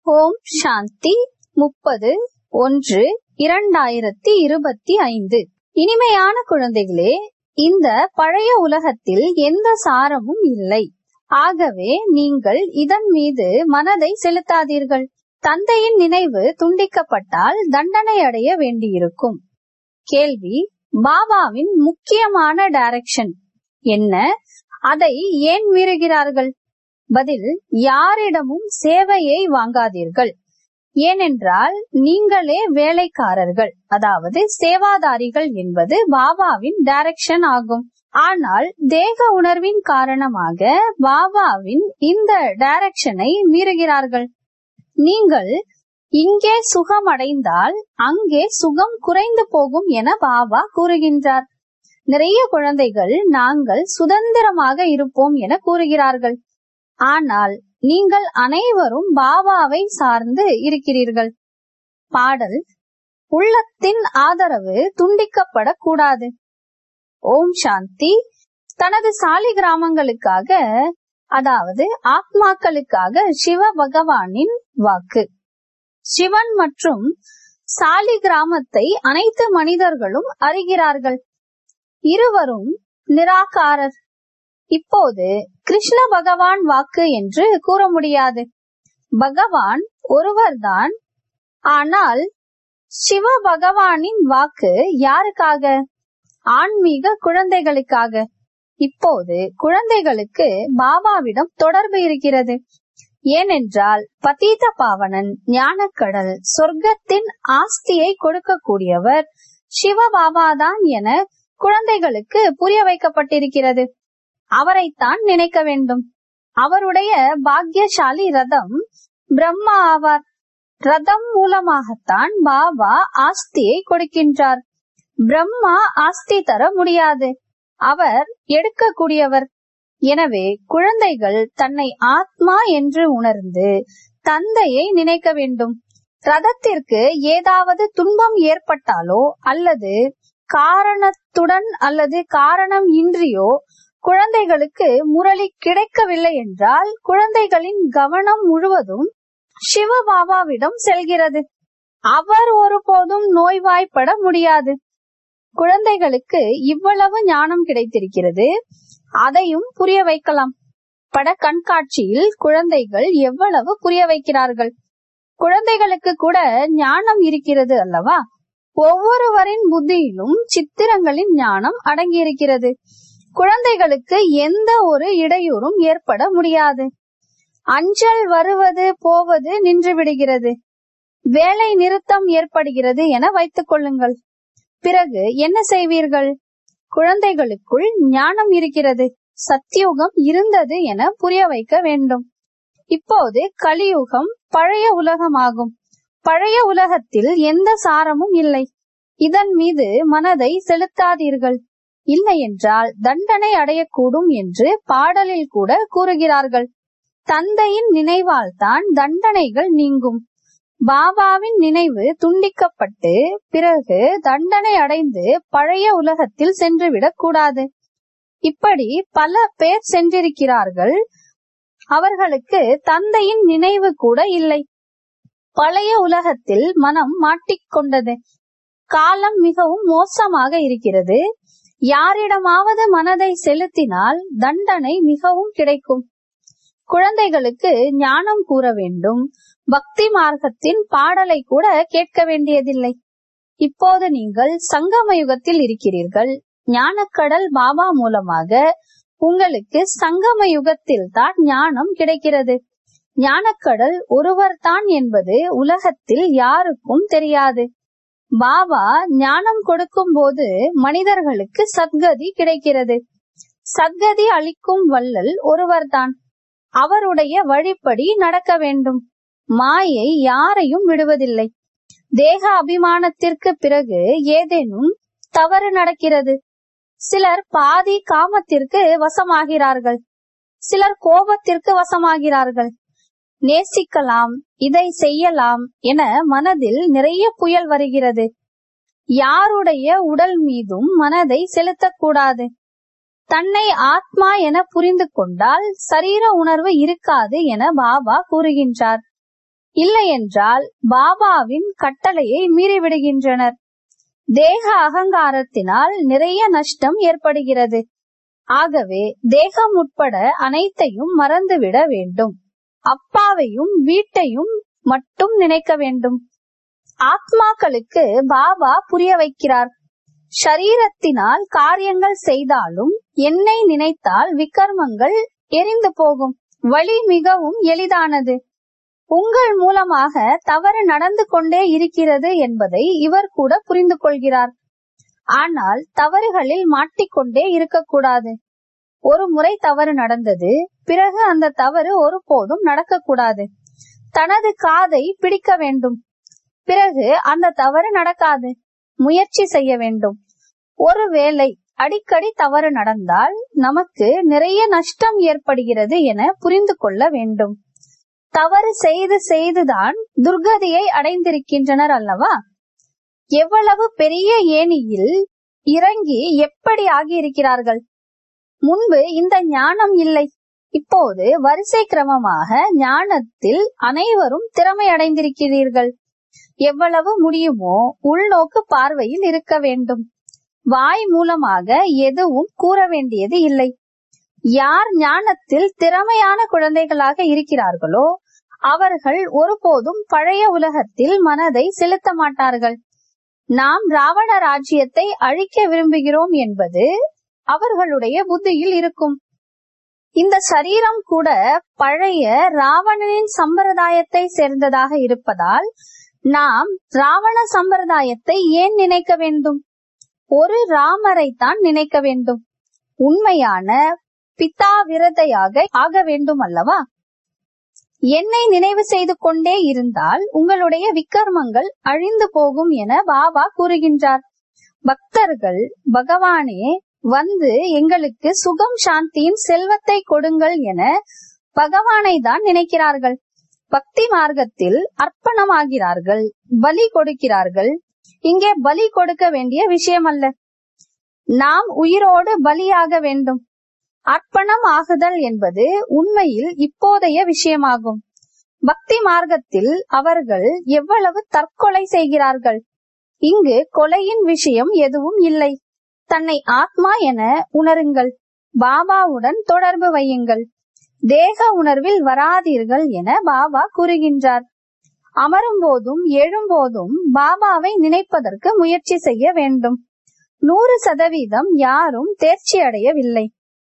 ஓம் சாந்தி முப்பது ஒன்று இரண்டாயிரத்தி இருபத்தி ஐந்து இனிமையான குழந்தைகளே இந்த பழைய உலகத்தில் எந்த சாரமும் இல்லை ஆகவே நீங்கள் இதன் மீது மனதை செலுத்தாதீர்கள் தந்தையின் நினைவு துண்டிக்கப்பட்டால் தண்டனை அடைய வேண்டியிருக்கும் கேள்வி பாபாவின் முக்கியமான டைரக்ஷன் என்ன அதை ஏன் மீறுகிறார்கள் பதில் யாரிடமும் சேவையை வாங்காதீர்கள் ஏனென்றால் நீங்களே வேலைக்காரர்கள் அதாவது சேவாதாரிகள் என்பது பாபாவின் டைரக்ஷன் ஆகும் ஆனால் தேக உணர்வின் காரணமாக பாபாவின் இந்த டைரக்ஷனை மீறுகிறார்கள் நீங்கள் இங்கே சுகம் அடைந்தால் அங்கே சுகம் குறைந்து போகும் என பாபா கூறுகின்றார் நிறைய குழந்தைகள் நாங்கள் சுதந்திரமாக இருப்போம் என கூறுகிறார்கள் ஆனால் நீங்கள் அனைவரும் பாபாவை சார்ந்து இருக்கிறீர்கள் பாடல் உள்ளத்தின் ஆதரவு துண்டிக்கப்படக்கூடாது ஓம் சாந்தி தனது சாலி கிராமங்களுக்காக அதாவது ஆத்மாக்களுக்காக சிவ பகவானின் வாக்கு சிவன் மற்றும் சாலி கிராமத்தை அனைத்து மனிதர்களும் அறிகிறார்கள் இருவரும் நிராகாரர் இப்போது கிருஷ்ண பகவான் வாக்கு என்று கூற முடியாது பகவான் ஒருவர்தான் ஆனால் சிவ பகவானின் வாக்கு யாருக்காக ஆன்மீக குழந்தைகளுக்காக இப்போது குழந்தைகளுக்கு பாபாவிடம் தொடர்பு இருக்கிறது ஏனென்றால் பதீத பாவனன் ஞானக்கடல் சொர்க்கத்தின் ஆஸ்தியை கொடுக்கக்கூடியவர் சிவபாபாதான் என குழந்தைகளுக்கு புரிய வைக்கப்பட்டிருக்கிறது அவரைத்தான் நினைக்க வேண்டும் அவருடைய பாக்யசாலி ரதம் பிரம்மா ஆவார் ரதம் மூலமாகத்தான் பாபா ஆஸ்தியை கொடுக்கின்றார் பிரம்மா ஆஸ்தி தர முடியாது அவர் எடுக்கக்கூடியவர் எனவே குழந்தைகள் தன்னை ஆத்மா என்று உணர்ந்து தந்தையை நினைக்க வேண்டும் ரதத்திற்கு ஏதாவது துன்பம் ஏற்பட்டாலோ அல்லது காரணத்துடன் அல்லது காரணம் இன்றியோ குழந்தைகளுக்கு முரளி கிடைக்கவில்லை என்றால் குழந்தைகளின் கவனம் முழுவதும் சிவபாபாவிடம் செல்கிறது அவர் ஒருபோதும் நோய்வாய்ப்பட முடியாது குழந்தைகளுக்கு இவ்வளவு ஞானம் கிடைத்திருக்கிறது அதையும் புரிய வைக்கலாம் பட கண்காட்சியில் குழந்தைகள் எவ்வளவு புரிய வைக்கிறார்கள் குழந்தைகளுக்கு கூட ஞானம் இருக்கிறது அல்லவா ஒவ்வொருவரின் புத்தியிலும் சித்திரங்களின் ஞானம் அடங்கியிருக்கிறது குழந்தைகளுக்கு எந்த ஒரு இடையூறும் ஏற்பட முடியாது அஞ்சல் வருவது போவது நின்று விடுகிறது வேலை நிறுத்தம் ஏற்படுகிறது என வைத்துக் கொள்ளுங்கள் பிறகு என்ன செய்வீர்கள் குழந்தைகளுக்குள் ஞானம் இருக்கிறது சத்தியுகம் இருந்தது என புரிய வைக்க வேண்டும் இப்போது கலியுகம் பழைய உலகமாகும் பழைய உலகத்தில் எந்த சாரமும் இல்லை இதன் மீது மனதை செலுத்தாதீர்கள் இல்லை என்றால் தண்டனை அடையக்கூடும் என்று பாடலில் கூட கூறுகிறார்கள் தந்தையின் நினைவால் தான் தண்டனைகள் நீங்கும் பாபாவின் நினைவு துண்டிக்கப்பட்டு பிறகு தண்டனை அடைந்து பழைய உலகத்தில் சென்றுவிடக் கூடாது இப்படி பல பேர் சென்றிருக்கிறார்கள் அவர்களுக்கு தந்தையின் நினைவு கூட இல்லை பழைய உலகத்தில் மனம் மாட்டிக்கொண்டது காலம் மிகவும் மோசமாக இருக்கிறது யாரிடமாவது மனதை செலுத்தினால் தண்டனை மிகவும் கிடைக்கும் குழந்தைகளுக்கு ஞானம் கூற வேண்டும் பக்தி மார்க்கத்தின் பாடலை கூட கேட்க வேண்டியதில்லை இப்போது நீங்கள் சங்கம யுகத்தில் இருக்கிறீர்கள் ஞானக்கடல் பாபா மூலமாக உங்களுக்கு சங்கம யுகத்தில் தான் ஞானம் கிடைக்கிறது ஞானக்கடல் ஒருவர் தான் என்பது உலகத்தில் யாருக்கும் தெரியாது பாபா ஞானம் கொடுக்கும் போது மனிதர்களுக்கு சத்கதி கிடைக்கிறது சத்கதி அளிக்கும் வள்ளல் ஒருவர்தான் அவருடைய வழிப்படி நடக்க வேண்டும் மாயை யாரையும் விடுவதில்லை தேக அபிமானத்திற்கு பிறகு ஏதேனும் தவறு நடக்கிறது சிலர் பாதி காமத்திற்கு வசமாகிறார்கள் சிலர் கோபத்திற்கு வசமாகிறார்கள் நேசிக்கலாம் இதை செய்யலாம் என மனதில் நிறைய புயல் வருகிறது யாருடைய உடல் மீதும் மனதை செலுத்தக்கூடாது தன்னை ஆத்மா என புரிந்து கொண்டால் சரீர உணர்வு இருக்காது என பாபா கூறுகின்றார் இல்லை என்றால் பாபாவின் கட்டளையை மீறிவிடுகின்றனர் தேக அகங்காரத்தினால் நிறைய நஷ்டம் ஏற்படுகிறது ஆகவே தேகம் உட்பட அனைத்தையும் மறந்துவிட வேண்டும் அப்பாவையும் வீட்டையும் மட்டும் நினைக்க வேண்டும் ஆத்மாக்களுக்கு பாபா புரிய வைக்கிறார் ஷரீரத்தினால் காரியங்கள் செய்தாலும் என்னை நினைத்தால் விக்கர்மங்கள் எரிந்து போகும் வழி மிகவும் எளிதானது உங்கள் மூலமாக தவறு நடந்து கொண்டே இருக்கிறது என்பதை இவர் கூட புரிந்து கொள்கிறார் ஆனால் தவறுகளில் மாட்டிக்கொண்டே இருக்கக்கூடாது ஒரு முறை தவறு நடந்தது பிறகு அந்த தவறு ஒருபோதும் நடக்கக்கூடாது தனது காதை பிடிக்க வேண்டும் பிறகு அந்த தவறு நடக்காது முயற்சி செய்ய வேண்டும் ஒருவேளை அடிக்கடி தவறு நடந்தால் நமக்கு நிறைய நஷ்டம் ஏற்படுகிறது என புரிந்து கொள்ள வேண்டும் தவறு செய்து செய்துதான் துர்கதியை அடைந்திருக்கின்றனர் அல்லவா எவ்வளவு பெரிய ஏணியில் இறங்கி எப்படி ஆகியிருக்கிறார்கள் முன்பு இந்த ஞானம் இல்லை இப்போது வரிசை கிரமமாக ஞானத்தில் அனைவரும் திறமை அடைந்திருக்கிறீர்கள் எவ்வளவு முடியுமோ உள்நோக்கு பார்வையில் இருக்க வேண்டும் வாய் மூலமாக எதுவும் கூற வேண்டியது இல்லை யார் ஞானத்தில் திறமையான குழந்தைகளாக இருக்கிறார்களோ அவர்கள் ஒருபோதும் பழைய உலகத்தில் மனதை செலுத்த மாட்டார்கள் நாம் ராவண ராஜ்யத்தை அழிக்க விரும்புகிறோம் என்பது அவர்களுடைய புத்தியில் இருக்கும் இந்த சரீரம் கூட பழைய ராவணனின் சம்பிரதாயத்தை சேர்ந்ததாக இருப்பதால் நாம் ராவண சம்பிரதாயத்தை ஏன் நினைக்க வேண்டும் ஒரு ராமரை தான் நினைக்க வேண்டும் உண்மையான பிதா விரதையாக ஆக வேண்டும் அல்லவா என்னை நினைவு செய்து கொண்டே இருந்தால் உங்களுடைய விக்கர்மங்கள் அழிந்து போகும் என பாபா கூறுகின்றார் பக்தர்கள் பகவானே வந்து எங்களுக்கு சுகம் சாந்தியின் செல்வத்தை கொடுங்கள் என பகவானை தான் நினைக்கிறார்கள் பக்தி மார்க்கத்தில் அர்ப்பணமாகிறார்கள் பலி கொடுக்கிறார்கள் இங்கே பலி கொடுக்க வேண்டிய விஷயம் அல்ல நாம் உயிரோடு பலியாக வேண்டும் அர்ப்பணம் ஆகுதல் என்பது உண்மையில் இப்போதைய விஷயமாகும் பக்தி மார்க்கத்தில் அவர்கள் எவ்வளவு தற்கொலை செய்கிறார்கள் இங்கு கொலையின் விஷயம் எதுவும் இல்லை தன்னை ஆத்மா என உணருங்கள் பாபாவுடன் தொடர்பு வையுங்கள் தேக உணர்வில் வராதீர்கள் என பாபா கூறுகின்றார் அமரும் போதும் எழும்போதும் பாபாவை நினைப்பதற்கு முயற்சி செய்ய வேண்டும் நூறு சதவீதம் யாரும் தேர்ச்சி அடையவில்லை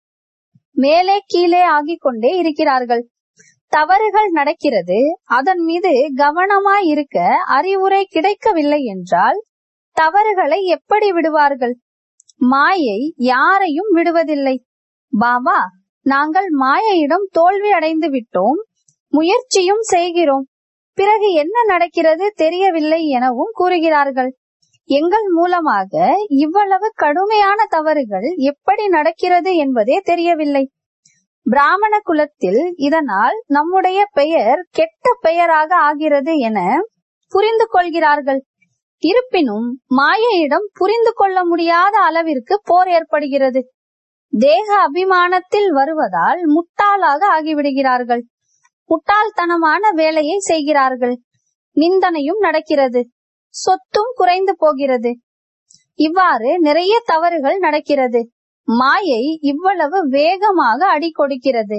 மேலே கீழே ஆகிக் கொண்டே இருக்கிறார்கள் தவறுகள் நடக்கிறது அதன் மீது கவனமாய் இருக்க அறிவுரை கிடைக்கவில்லை என்றால் தவறுகளை எப்படி விடுவார்கள் மாயை யாரையும் விடுவதில்லை பாபா நாங்கள் மாயையிடம் தோல்வி அடைந்து விட்டோம் முயற்சியும் செய்கிறோம் பிறகு என்ன நடக்கிறது தெரியவில்லை எனவும் கூறுகிறார்கள் எங்கள் மூலமாக இவ்வளவு கடுமையான தவறுகள் எப்படி நடக்கிறது என்பதே தெரியவில்லை பிராமண குலத்தில் இதனால் நம்முடைய பெயர் கெட்ட பெயராக ஆகிறது என புரிந்து கொள்கிறார்கள் இருப்பினும் மாயையிடம் புரிந்து கொள்ள முடியாத அளவிற்கு போர் ஏற்படுகிறது தேக அபிமானத்தில் வருவதால் முட்டாளாக ஆகிவிடுகிறார்கள் முட்டாள்தனமான வேலையை செய்கிறார்கள் நிந்தனையும் நடக்கிறது சொத்தும் குறைந்து போகிறது இவ்வாறு நிறைய தவறுகள் நடக்கிறது மாயை இவ்வளவு வேகமாக அடி கொடுக்கிறது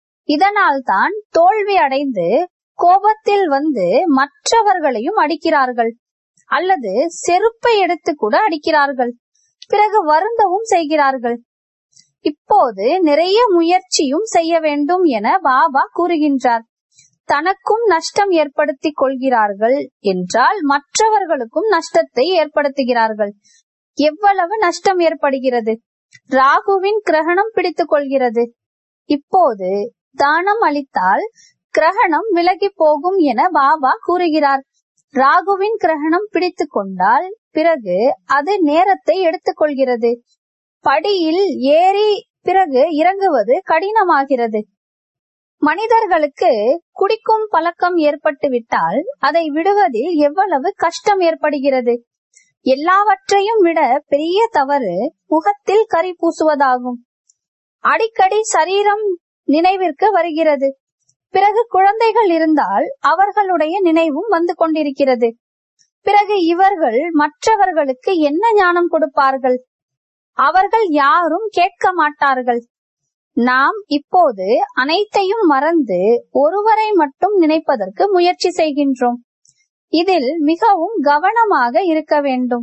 இதனால் தான் தோல்வி அடைந்து கோபத்தில் வந்து மற்றவர்களையும் அடிக்கிறார்கள் அல்லது செருப்பை எடுத்து கூட அடிக்கிறார்கள் பிறகு வருந்தவும் செய்கிறார்கள் இப்போது நிறைய முயற்சியும் செய்ய வேண்டும் என பாபா கூறுகின்றார் தனக்கும் நஷ்டம் ஏற்படுத்திக் கொள்கிறார்கள் என்றால் மற்றவர்களுக்கும் நஷ்டத்தை ஏற்படுத்துகிறார்கள் எவ்வளவு நஷ்டம் ஏற்படுகிறது ராகுவின் கிரகணம் பிடித்துக் கொள்கிறது இப்போது தானம் அளித்தால் கிரகணம் விலகி போகும் என பாபா கூறுகிறார் ராகுவின் கிரகணம் பிடித்து கொண்டால் பிறகு அது நேரத்தை எடுத்துக்கொள்கிறது படியில் ஏறி பிறகு இறங்குவது கடினமாகிறது மனிதர்களுக்கு குடிக்கும் பழக்கம் ஏற்பட்டு விட்டால் அதை விடுவதில் எவ்வளவு கஷ்டம் ஏற்படுகிறது எல்லாவற்றையும் விட பெரிய தவறு முகத்தில் கரி பூசுவதாகும் அடிக்கடி சரீரம் நினைவிற்கு வருகிறது பிறகு குழந்தைகள் இருந்தால் அவர்களுடைய நினைவும் வந்து கொண்டிருக்கிறது பிறகு இவர்கள் மற்றவர்களுக்கு என்ன ஞானம் கொடுப்பார்கள் அவர்கள் யாரும் கேட்க மாட்டார்கள் நாம் இப்போது அனைத்தையும் மறந்து ஒருவரை மட்டும் நினைப்பதற்கு முயற்சி செய்கின்றோம் இதில் மிகவும் கவனமாக இருக்க வேண்டும்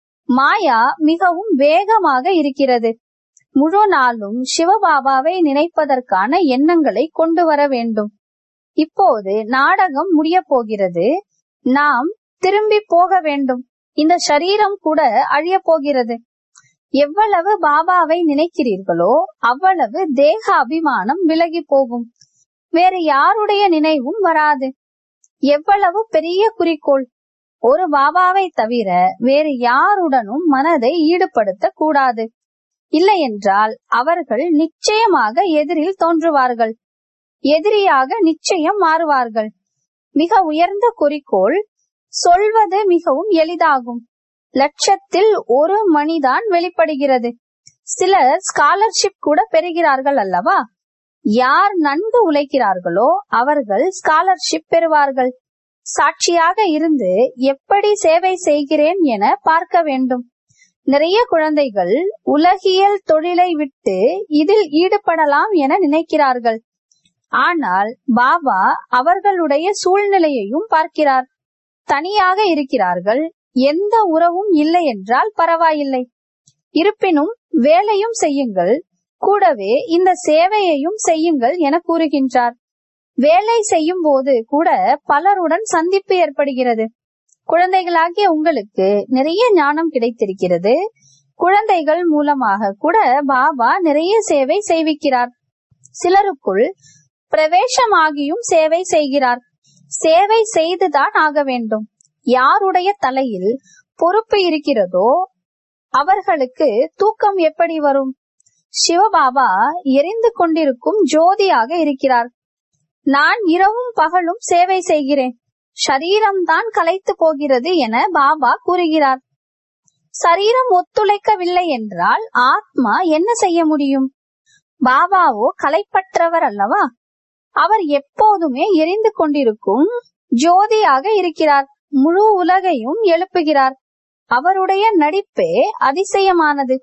மாயா மிகவும் வேகமாக இருக்கிறது முழு நாளும் சிவபாபாவை நினைப்பதற்கான எண்ணங்களை கொண்டு வர வேண்டும் இப்போது நாடகம் முடிய போகிறது நாம் திரும்பி போக வேண்டும் இந்த சரீரம் கூட அழிய போகிறது எவ்வளவு பாபாவை நினைக்கிறீர்களோ அவ்வளவு தேக அபிமானம் விலகி போகும் வேறு யாருடைய நினைவும் வராது எவ்வளவு பெரிய குறிக்கோள் ஒரு பாபாவை தவிர வேறு யாருடனும் மனதை ஈடுபடுத்த கூடாது இல்லையென்றால் அவர்கள் நிச்சயமாக எதிரில் தோன்றுவார்கள் எதிரியாக நிச்சயம் மாறுவார்கள் மிக உயர்ந்த குறிக்கோள் சொல்வது மிகவும் எளிதாகும் லட்சத்தில் ஒரு மணிதான் வெளிப்படுகிறது சிலர் ஸ்காலர்ஷிப் கூட பெறுகிறார்கள் அல்லவா யார் நன்கு உழைக்கிறார்களோ அவர்கள் ஸ்காலர்ஷிப் பெறுவார்கள் சாட்சியாக இருந்து எப்படி சேவை செய்கிறேன் என பார்க்க வேண்டும் நிறைய குழந்தைகள் உலகியல் தொழிலை விட்டு இதில் ஈடுபடலாம் என நினைக்கிறார்கள் ஆனால் பாபா அவர்களுடைய சூழ்நிலையையும் பார்க்கிறார் தனியாக இருக்கிறார்கள் எந்த உறவும் இல்லை என்றால் பரவாயில்லை இருப்பினும் வேலையும் செய்யுங்கள் கூடவே இந்த சேவையையும் செய்யுங்கள் என கூறுகின்றார் வேலை செய்யும் போது கூட பலருடன் சந்திப்பு ஏற்படுகிறது குழந்தைகளாகிய உங்களுக்கு நிறைய ஞானம் கிடைத்திருக்கிறது குழந்தைகள் மூலமாக கூட பாபா நிறைய சேவை செய்விக்கிறார் சிலருக்குள் பிரவேசமாகியும் சேவை செய்கிறார் சேவை செய்துதான் ஆக வேண்டும் யாருடைய தலையில் பொறுப்பு இருக்கிறதோ அவர்களுக்கு தூக்கம் எப்படி வரும் சிவபாபா எரிந்து கொண்டிருக்கும் ஜோதியாக இருக்கிறார் நான் இரவும் பகலும் சேவை செய்கிறேன் சரீரம்தான் கலைத்து போகிறது என பாபா கூறுகிறார் சரீரம் ஒத்துழைக்கவில்லை என்றால் ஆத்மா என்ன செய்ய முடியும் பாபாவோ கலைப்பற்றவர் அல்லவா அவர் எப்போதுமே எரிந்து கொண்டிருக்கும் ஜோதியாக இருக்கிறார் முழு உலகையும் எழுப்புகிறார் அவருடைய நடிப்பே அதிசயமானது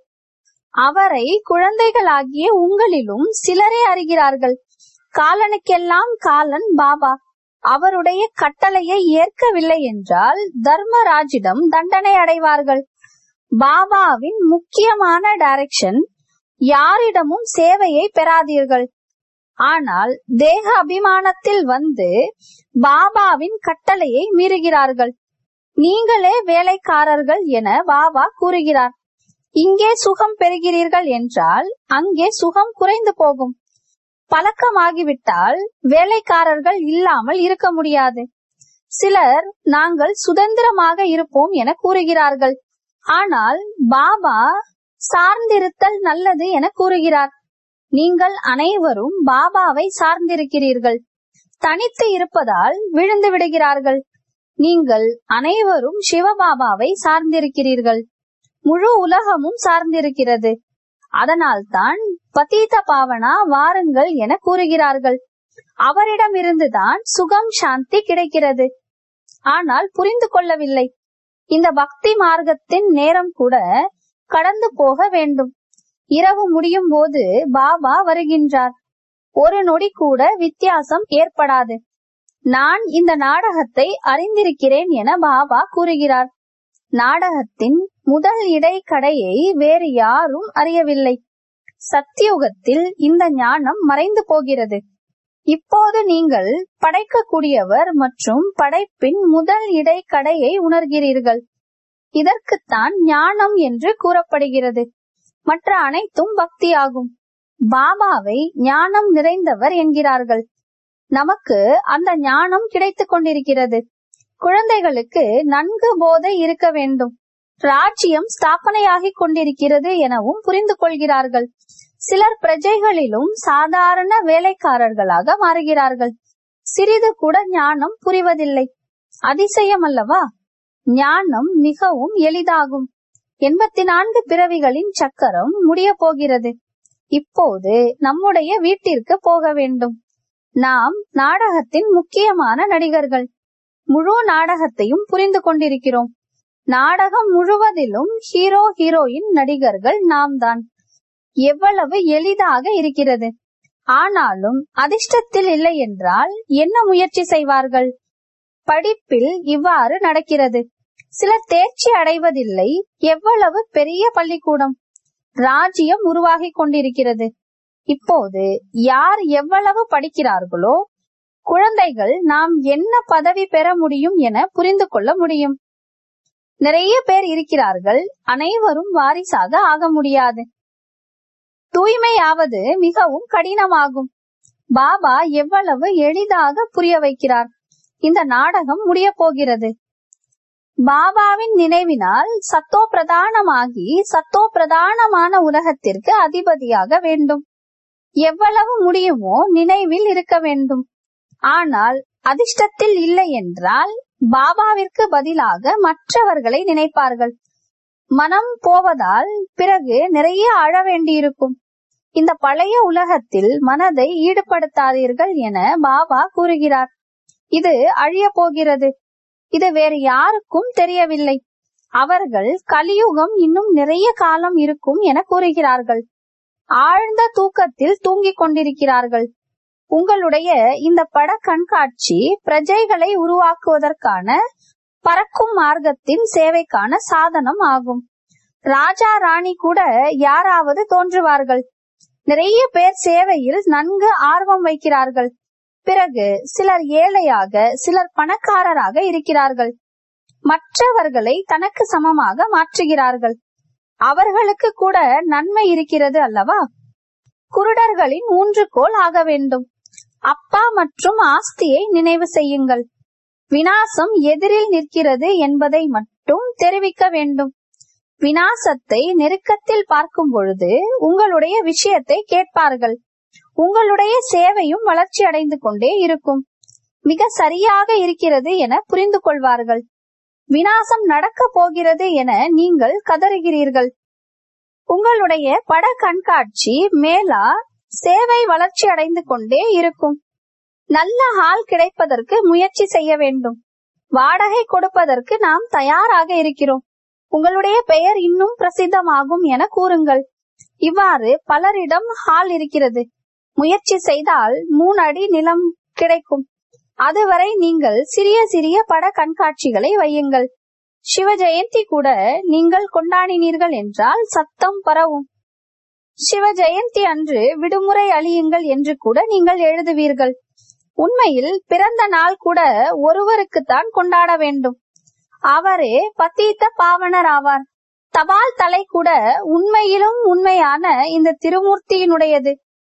அவரை குழந்தைகளாகிய உங்களிலும் சிலரே அறிகிறார்கள் காலனுக்கெல்லாம் காலன் பாபா அவருடைய கட்டளையை ஏற்கவில்லை என்றால் தர்மராஜிடம் தண்டனை அடைவார்கள் பாபாவின் முக்கியமான டைரக்ஷன் யாரிடமும் சேவையை பெறாதீர்கள் ஆனால் தேக அபிமானத்தில் வந்து பாபாவின் கட்டளையை மீறுகிறார்கள் நீங்களே வேலைக்காரர்கள் என பாபா கூறுகிறார் இங்கே சுகம் பெறுகிறீர்கள் என்றால் அங்கே சுகம் குறைந்து போகும் பழக்கமாகிவிட்டால் வேலைக்காரர்கள் இல்லாமல் இருக்க முடியாது சிலர் நாங்கள் சுதந்திரமாக இருப்போம் என கூறுகிறார்கள் ஆனால் பாபா சார்ந்திருத்தல் நல்லது என கூறுகிறார் நீங்கள் அனைவரும் பாபாவை சார்ந்திருக்கிறீர்கள் தனித்து இருப்பதால் விழுந்து விடுகிறார்கள் நீங்கள் அனைவரும் சிவபாபாவை சார்ந்திருக்கிறீர்கள் முழு உலகமும் சார்ந்திருக்கிறது அதனால்தான் பதீத பாவனா வாருங்கள் என கூறுகிறார்கள் அவரிடமிருந்துதான் சுகம் சாந்தி கிடைக்கிறது ஆனால் புரிந்து கொள்ளவில்லை இந்த பக்தி மார்க்கத்தின் நேரம் கூட கடந்து போக வேண்டும் இரவு முடியும் போது பாபா வருகின்றார் ஒரு நொடி கூட வித்தியாசம் ஏற்படாது நான் இந்த நாடகத்தை அறிந்திருக்கிறேன் என பாபா கூறுகிறார் நாடகத்தின் முதல் இடைக்கடையை வேறு யாரும் அறியவில்லை சத்தியுகத்தில் இந்த ஞானம் மறைந்து போகிறது இப்போது நீங்கள் படைக்கக்கூடியவர் மற்றும் படைப்பின் முதல் இடைக்கடையை உணர்கிறீர்கள் இதற்குத்தான் ஞானம் என்று கூறப்படுகிறது மற்ற அனைத்தும் பக்தியாகும் பாபாவை ஞானம் நிறைந்தவர் என்கிறார்கள் நமக்கு அந்த ஞானம் கிடைத்துக் கொண்டிருக்கிறது குழந்தைகளுக்கு நன்கு போதை இருக்க வேண்டும் ராஜ்யம் ஸ்தாபனையாகிக் கொண்டிருக்கிறது எனவும் புரிந்து கொள்கிறார்கள் சிலர் பிரஜைகளிலும் சாதாரண வேலைக்காரர்களாக மாறுகிறார்கள் சிறிது கூட ஞானம் புரிவதில்லை அதிசயம் அல்லவா ஞானம் மிகவும் எளிதாகும் எண்பத்தி நான்கு பிறவிகளின் சக்கரம் முடிய போகிறது இப்போது நம்முடைய வீட்டிற்கு போக வேண்டும் நாம் நாடகத்தின் முக்கியமான நடிகர்கள் முழு நாடகத்தையும் புரிந்து கொண்டிருக்கிறோம் நாடகம் முழுவதிலும் ஹீரோ ஹீரோயின் நடிகர்கள் நாம் தான் எவ்வளவு எளிதாக இருக்கிறது ஆனாலும் அதிர்ஷ்டத்தில் இல்லை என்றால் என்ன முயற்சி செய்வார்கள் படிப்பில் இவ்வாறு நடக்கிறது சிலர் தேர்ச்சி அடைவதில்லை எவ்வளவு பெரிய பள்ளிக்கூடம் ராஜ்யம் உருவாகிக் கொண்டிருக்கிறது இப்போது யார் எவ்வளவு படிக்கிறார்களோ குழந்தைகள் நாம் என்ன பதவி பெற முடியும் என புரிந்து கொள்ள முடியும் நிறைய பேர் இருக்கிறார்கள் அனைவரும் வாரிசாக ஆக முடியாது தூய்மையாவது மிகவும் கடினமாகும் பாபா எவ்வளவு எளிதாக புரிய வைக்கிறார் இந்த நாடகம் முடிய போகிறது பாபாவின் நினைவினால் சத்தோ பிரதானமாகி சத்தோ பிரதானமான உலகத்திற்கு அதிபதியாக வேண்டும் எவ்வளவு முடியுமோ நினைவில் இருக்க வேண்டும் ஆனால் அதிர்ஷ்டத்தில் இல்லை என்றால் பாபாவிற்கு பதிலாக மற்றவர்களை நினைப்பார்கள் மனம் போவதால் பிறகு நிறைய அழ வேண்டியிருக்கும் இந்த பழைய உலகத்தில் மனதை ஈடுபடுத்தாதீர்கள் என பாபா கூறுகிறார் இது அழிய போகிறது இது வேறு யாருக்கும் தெரியவில்லை அவர்கள் கலியுகம் இன்னும் நிறைய காலம் இருக்கும் என கூறுகிறார்கள் ஆழ்ந்த தூக்கத்தில் தூங்கிக் கொண்டிருக்கிறார்கள் உங்களுடைய இந்த பட கண்காட்சி பிரஜைகளை உருவாக்குவதற்கான பறக்கும் மார்க்கத்தின் சேவைக்கான சாதனம் ஆகும் ராஜா ராணி கூட யாராவது தோன்றுவார்கள் நிறைய பேர் சேவையில் நன்கு ஆர்வம் வைக்கிறார்கள் பிறகு சிலர் ஏழையாக சிலர் பணக்காரராக இருக்கிறார்கள் மற்றவர்களை தனக்கு சமமாக மாற்றுகிறார்கள் அவர்களுக்கு கூட நன்மை இருக்கிறது அல்லவா குருடர்களின் ஊன்றுகோல் ஆக வேண்டும் அப்பா மற்றும் ஆஸ்தியை நினைவு செய்யுங்கள் வினாசம் எதிரில் நிற்கிறது என்பதை மட்டும் தெரிவிக்க வேண்டும் வினாசத்தை நெருக்கத்தில் பார்க்கும் பொழுது உங்களுடைய விஷயத்தை கேட்பார்கள் உங்களுடைய சேவையும் வளர்ச்சி அடைந்து கொண்டே இருக்கும் மிக சரியாக இருக்கிறது என புரிந்து கொள்வார்கள் வினாசம் நடக்க போகிறது என நீங்கள் கதறுகிறீர்கள் உங்களுடைய பட கண்காட்சி மேலா சேவை வளர்ச்சி அடைந்து கொண்டே இருக்கும் நல்ல ஹால் கிடைப்பதற்கு முயற்சி செய்ய வேண்டும் வாடகை கொடுப்பதற்கு நாம் தயாராக இருக்கிறோம் உங்களுடைய பெயர் இன்னும் பிரசித்தமாகும் என கூறுங்கள் இவ்வாறு பலரிடம் ஹால் இருக்கிறது முயற்சி செய்தால் மூணு அடி நிலம் கிடைக்கும் அதுவரை நீங்கள் சிறிய சிறிய பட கண்காட்சிகளை வையுங்கள் சிவ ஜெயந்தி கூட நீங்கள் கொண்டாடினீர்கள் என்றால் சத்தம் பரவும் சிவ ஜெயந்தி அன்று விடுமுறை அழியுங்கள் என்று கூட நீங்கள் எழுதுவீர்கள் உண்மையில் பிறந்த நாள் கூட ஒருவருக்குத்தான் கொண்டாட வேண்டும் அவரே பத்தீத்த பாவனர் ஆவார் தபால் தலை கூட உண்மையிலும் உண்மையான இந்த திருமூர்த்தியினுடையது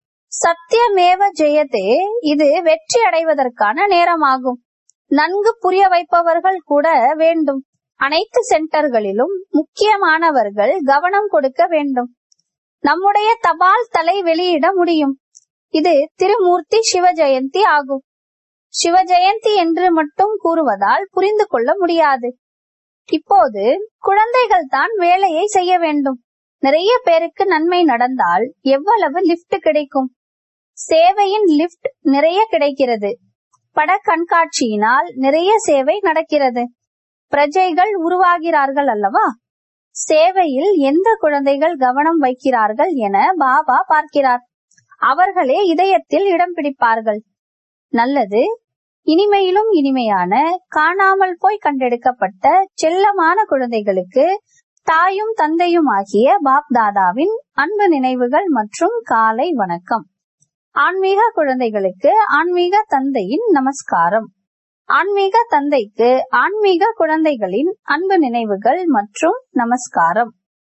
சத்தியமேவ ஜெயதே இது வெற்றி அடைவதற்கான நேரமாகும் நன்கு புரிய வைப்பவர்கள் கூட வேண்டும் அனைத்து சென்டர்களிலும் முக்கியமானவர்கள் கவனம் கொடுக்க வேண்டும் நம்முடைய தபால் தலை வெளியிட முடியும் இது திருமூர்த்தி சிவ ஜெயந்தி ஆகும் சிவ ஜெயந்தி என்று மட்டும் கூறுவதால் புரிந்து கொள்ள முடியாது இப்போது குழந்தைகள் தான் வேலையை செய்ய வேண்டும் நிறைய பேருக்கு நன்மை நடந்தால் எவ்வளவு லிப்ட் கிடைக்கும் சேவையின் லிப்ட் நிறைய கிடைக்கிறது பட கண்காட்சியினால் நிறைய சேவை நடக்கிறது பிரஜைகள் உருவாகிறார்கள் அல்லவா சேவையில் எந்த குழந்தைகள் கவனம் வைக்கிறார்கள் என பாபா பார்க்கிறார் அவர்களே இதயத்தில் இடம் பிடிப்பார்கள் நல்லது இனிமையிலும் இனிமையான காணாமல் போய் கண்டெடுக்கப்பட்ட செல்லமான குழந்தைகளுக்கு தாயும் தந்தையும் ஆகிய பாப் தாதாவின் அன்பு நினைவுகள் மற்றும் காலை வணக்கம் ஆன்மீக குழந்தைகளுக்கு ஆன்மீக தந்தையின் நமஸ்காரம் ஆன்மீக தந்தைக்கு ஆன்மீக குழந்தைகளின் அன்பு நினைவுகள் மற்றும் நமஸ்காரம்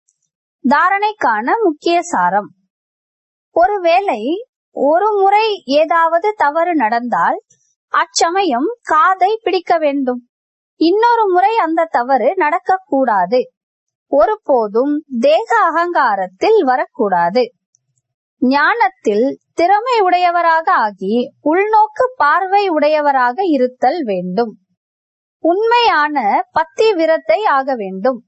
தாரணைக்கான முக்கிய சாரம் ஒருவேளை ஒரு முறை ஏதாவது தவறு நடந்தால் அச்சமயம் காதை பிடிக்க வேண்டும் இன்னொரு முறை அந்த தவறு நடக்கக்கூடாது ஒருபோதும் தேக அகங்காரத்தில் வரக்கூடாது ஞானத்தில் திறமை உடையவராக ஆகி உள்நோக்கு பார்வை உடையவராக இருத்தல் வேண்டும் உண்மையான பத்தி விரத்தை ஆக வேண்டும்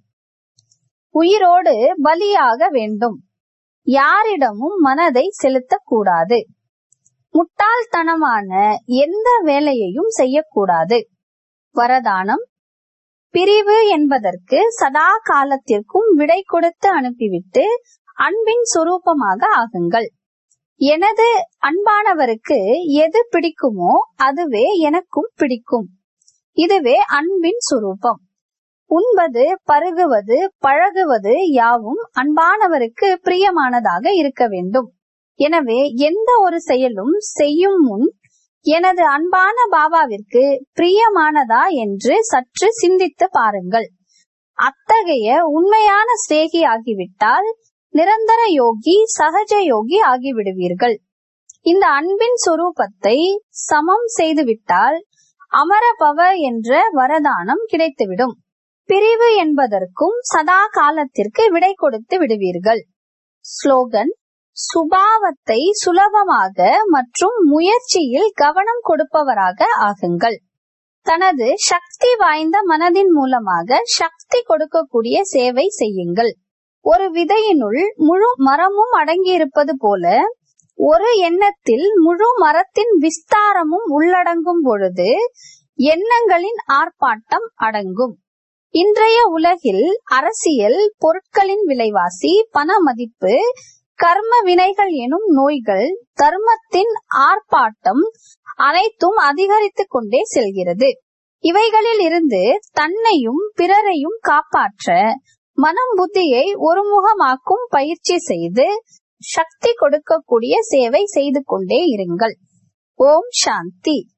உயிரோடு பலியாக வேண்டும் யாரிடமும் மனதை செலுத்தக்கூடாது முட்டாள்தனமான எந்த வேலையையும் செய்யக்கூடாது வரதானம் பிரிவு என்பதற்கு சதா காலத்திற்கும் விடை கொடுத்து அனுப்பிவிட்டு அன்பின் சுரூபமாக ஆகுங்கள் எனது அன்பானவருக்கு எது பிடிக்குமோ அதுவே எனக்கும் பிடிக்கும் இதுவே அன்பின் சுரூபம் உண்பது பருகுவது பழகுவது யாவும் அன்பானவருக்கு பிரியமானதாக இருக்க வேண்டும் எனவே எந்த ஒரு செயலும் செய்யும் முன் எனது அன்பான பாபாவிற்கு பிரியமானதா என்று சற்று சிந்தித்து பாருங்கள் அத்தகைய உண்மையான சிநேகி ஆகிவிட்டால் நிரந்தர யோகி சகஜ யோகி ஆகிவிடுவீர்கள் இந்த அன்பின் சுரூபத்தை சமம் செய்துவிட்டால் அமரபவ என்ற வரதானம் கிடைத்துவிடும் பிரிவு என்பதற்கும் சதா காலத்திற்கு விடை கொடுத்து விடுவீர்கள் ஸ்லோகன் சுபாவத்தை சுலபமாக மற்றும் முயற்சியில் கவனம் கொடுப்பவராக ஆகுங்கள் தனது சக்தி வாய்ந்த மனதின் மூலமாக சக்தி கொடுக்கக்கூடிய சேவை செய்யுங்கள் ஒரு விதையினுள் முழு மரமும் அடங்கியிருப்பது போல ஒரு எண்ணத்தில் முழு மரத்தின் விஸ்தாரமும் உள்ளடங்கும் பொழுது எண்ணங்களின் ஆர்ப்பாட்டம் அடங்கும் இன்றைய உலகில் அரசியல் பொருட்களின் விலைவாசி பண மதிப்பு கர்ம வினைகள் எனும் நோய்கள் தர்மத்தின் ஆர்ப்பாட்டம் அனைத்தும் அதிகரித்துக் கொண்டே செல்கிறது இவைகளில் இருந்து தன்னையும் பிறரையும் காப்பாற்ற மனம் புத்தியை ஒருமுகமாக்கும் பயிற்சி செய்து சக்தி கொடுக்கக்கூடிய சேவை செய்து கொண்டே இருங்கள் ஓம் சாந்தி